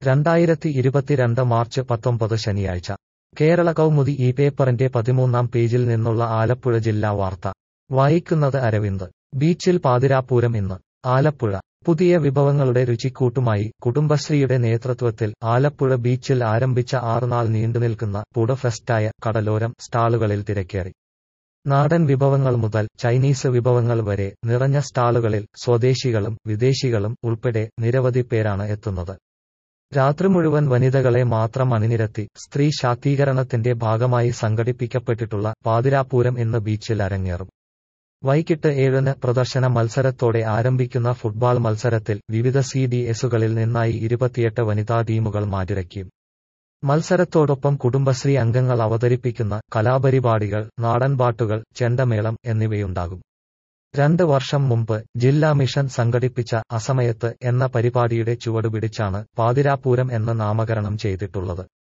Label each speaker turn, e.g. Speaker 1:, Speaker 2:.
Speaker 1: രണ്ടായിരത്തി ഇരുപത്തിരണ്ട് മാർച്ച് പത്തൊമ്പത് ശനിയാഴ്ച കേരള കൗമുദി ഈ പേപ്പറിന്റെ പതിമൂന്നാം പേജിൽ നിന്നുള്ള ആലപ്പുഴ ജില്ലാ വാർത്ത വായിക്കുന്നത് അരവിന്ദ് ബീച്ചിൽ പാതിരാപ്പൂരം ഇന്ന് ആലപ്പുഴ പുതിയ വിഭവങ്ങളുടെ രുചിക്കൂട്ടുമായി കുടുംബശ്രീയുടെ നേതൃത്വത്തിൽ ആലപ്പുഴ ബീച്ചിൽ ആരംഭിച്ച ആറുനാൾ നീണ്ടുനിൽക്കുന്ന ഫുഡ് ഫെസ്റ്റായ കടലോരം സ്റ്റാളുകളിൽ തിരക്കേറി നാടൻ വിഭവങ്ങൾ മുതൽ ചൈനീസ് വിഭവങ്ങൾ വരെ നിറഞ്ഞ സ്റ്റാളുകളിൽ സ്വദേശികളും വിദേശികളും ഉൾപ്പെടെ നിരവധി പേരാണ് എത്തുന്നത് രാത്രി മുഴുവൻ വനിതകളെ മാത്രം അണിനിരത്തി സ്ത്രീ ശാക്തീകരണത്തിന്റെ ഭാഗമായി സംഘടിപ്പിക്കപ്പെട്ടിട്ടുള്ള പാതിരാപ്പൂരം ഇന്ന് ബീച്ചിൽ അരങ്ങേറും വൈകിട്ട് ഏഴിന് പ്രദർശന മത്സരത്തോടെ ആരംഭിക്കുന്ന ഫുട്ബോൾ മത്സരത്തിൽ വിവിധ സി ഡി എസുകളിൽ നിന്നായി ഇരുപത്തിയെട്ട് വനിതാ ടീമുകൾ മാറ്റിരക്കും മത്സരത്തോടൊപ്പം കുടുംബശ്രീ അംഗങ്ങൾ അവതരിപ്പിക്കുന്ന കലാപരിപാടികൾ നാടൻപാട്ടുകൾ ചെണ്ടമേളം എന്നിവയുണ്ടാകും രണ്ട് വർഷം മുമ്പ് ജില്ലാ മിഷൻ സംഘടിപ്പിച്ച അസമയത്ത് എന്ന പരിപാടിയുടെ ചുവടുപിടിച്ചാണ് പാതിരാപ്പൂരം എന്ന് നാമകരണം ചെയ്തിട്ടുള്ളത്